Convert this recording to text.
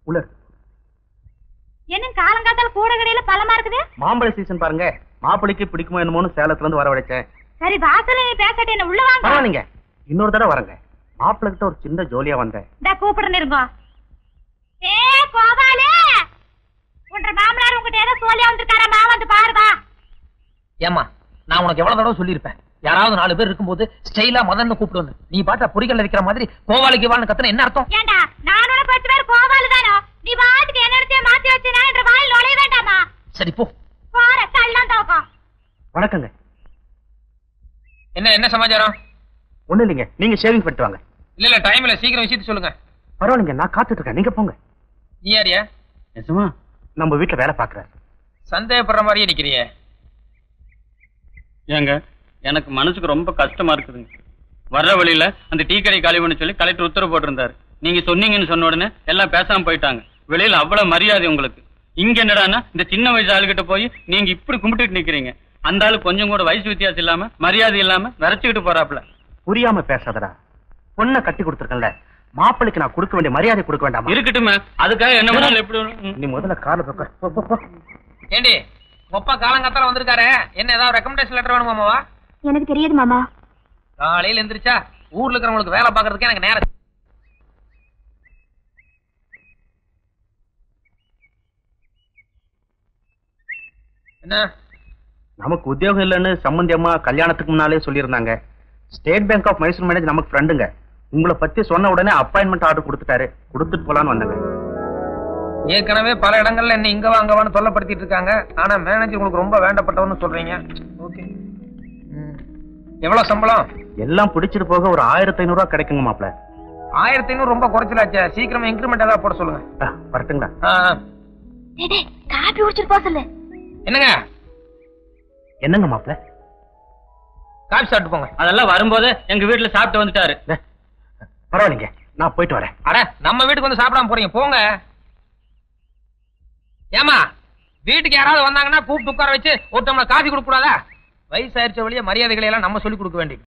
உள்ள இருக்கு. என்ன காலங்காத்தால கூட கடையில பழமா இருக்குது மாம்பழ சீசன் பாருங்க மாப்பிளைக்கு பிடிக்குமோ என்னமோன்னு சேலத்துல இருந்து வரவழைச்சேன் சரி வாசல்ல நீ பேசட்டு என்ன உள்ள வாங்க பரவாயில்லைங்க இன்னொரு தடவை வரேங்க மாப்பிள்ளை கிட்ட ஒரு சின்ன ஜோலியா வந்தேன் இந்த கூப்பிடுன்னு இருங்கோ ஏ கோபாலு உன்ற மாமனார் உங்ககிட்ட ஏதோ சொல்லி வந்திருக்காரம்மா வந்து பாருமா ஏமா நான் உனக்கு எவ்வளவு தடவை சொல்லியிருப்பேன் யாராவது நாலு பேர் இருக்கும்போது ஸ்டைலா மதன் கூப்பிட்டு நீ பாட்டா பொறிக்கல் வைக்கிற மாதிரி கோவாலிக்கு வாழ்னு கத்துன என்ன அர்த்தம் ஏண்டா நானோட பத்து பேர் கோபாலு தானோ நீ பாட்டுக்கு என்னிடத்தையே மாத்தி வச்சுனா என்ற வாயில் நுழைய வேண்டாமா சரி போ போற கல்லாம் தோக்கம் வணக்கங்க என்ன என்ன சமாச்சாரம் ஒண்ணு இல்லைங்க நீங்க ஷேவிங் பண்ணிட்டு வாங்க இல்ல இல்ல டைம் இல்ல சீக்கிரம் விஷயத்த சொல்லுங்க பரவாயில்லைங்க நான் காத்துட்டு இருக்கேன் நீங்க போங்க நீ யாரியா நிஜமா நம்ம வீட்டுல வேலை பாக்குறாரு சந்தேகப்படுற மாதிரியே நிக்கிறியே ஏங்க எனக்கு மனசுக்கு ரொம்ப கஷ்டமா இருக்குதுங்க வர்ற வழியில அந்த டீ கடை காலி பண்ண சொல்லி கலெக்டர் உத்தரவு போட்டிருந்தாரு நீங்க சொன்னீங்கன்னு சொன்ன உடனே எல்லாம் பேசாம போயிட்டாங்க வெளியில அவ்வளவு மரியாதை உங்களுக்கு இங்க என்னடான்னா இந்த சின்ன வயசு ஆளுகிட்ட போய் நீங்க இப்படி கும்பிட்டுட்டு நிக்கிறீங்க அந்த ஆளு கொஞ்சம் கூட வயசு வித்தியாசம் இல்லாம மரியாதை இல்லாம விரைச்சுக்கிட்டு போறாப்ல புரியாம பேசாதடா பொண்ணை கட்டி கொடுத்துருக்கேன்ல மாப்பிளைக்கு நான் கொடுக்க வேண்டிய மரியாதை கொடுக்க வேண்டாமா இருக்கட்டுமே அதுக்காக என்ன வேணாலும் எப்படி வேணாலும் நீ முதல்ல கார்ல உட்கார். போ, போ, போ. ஏண்டி ஒப்பா காலங்காத்தால வந்திருக்காரு என்ன ஏதாவது ரெக்கமெண்டேஷன் லெட்டர் வேணுமாமாவா எனக்கு தெரியாது மாமா காலையில எந்திரிச்சா ஊர்ல இருக்கிறவங்களுக்கு வேலை பாக்குறதுக்கு எனக்கு நேரம் என்ன நமக்கு உத்தியோகம் இல்லைன்னு சம்பந்தி அம்மா கல்யாணத்துக்கு முன்னாலே சொல்லியிருந்தாங்க State Bank of Mysore manage நமக்கு ஃப்ரெண்டுங்க உங்களை பத்தி சொன்ன உடனே அப்பாயின்மெண்ட் ஆர்டர் கொடுத்துட்டாரு கொடுத்துட்டு போலான்னு வந்தேங்க ஏற்கனவே பல இடங்கள்ல என்ன இங்க வா அங்க வான்னு தொல்லப்படுத்திட்டு இருக்காங்க ஆனா மேனேஜர் உங்களுக்கு ரொம்ப வேண்டப்பட்டவன்னு சொல்றீங்க ஓகே எவ்வளவு சம்பளம் எல்லாம் பிடிச்சிட்டு போக ஒரு ஆயிரத்தி ஐநூறு ரூபா கிடைக்குங்க மாப்பிள ஆயிரத்தி ஐநூறு ரொம்ப குறைச்சலாச்சே சீக்கிரமா இன்க்ரிமெண்ட் ஏதாவது போட சொல்லுங்க வரட்டுங்களா ஆ, ஆ. காப்பி குடிச்சிட்டு போக சொல்லு என்னங்க என்னங்க மாப்பிள காபி சாப்பிட்டு போங்க அதெல்லாம் வரும்போது எங்க வீட்டுல சாப்பிட்டு வந்துட்டாரு பரவாயில்லைங்க நான் போயிட்டு வரேன் அட நம்ம வீட்டுக்கு வந்து சாப்பிடாம போறீங்க போங்க ஏமா வீட்டுக்கு யாராவது வந்தாங்கன்னா கூப்பிட்டு உட்கார வச்சு ஒரு டம்ளர் காஃபி கொடுக்க கூடாதா வயசாயிருச்ச வழியே மரியாதைகளை எல்லாம் நம்ம சொல்லி கொடுக்க வேண்டியது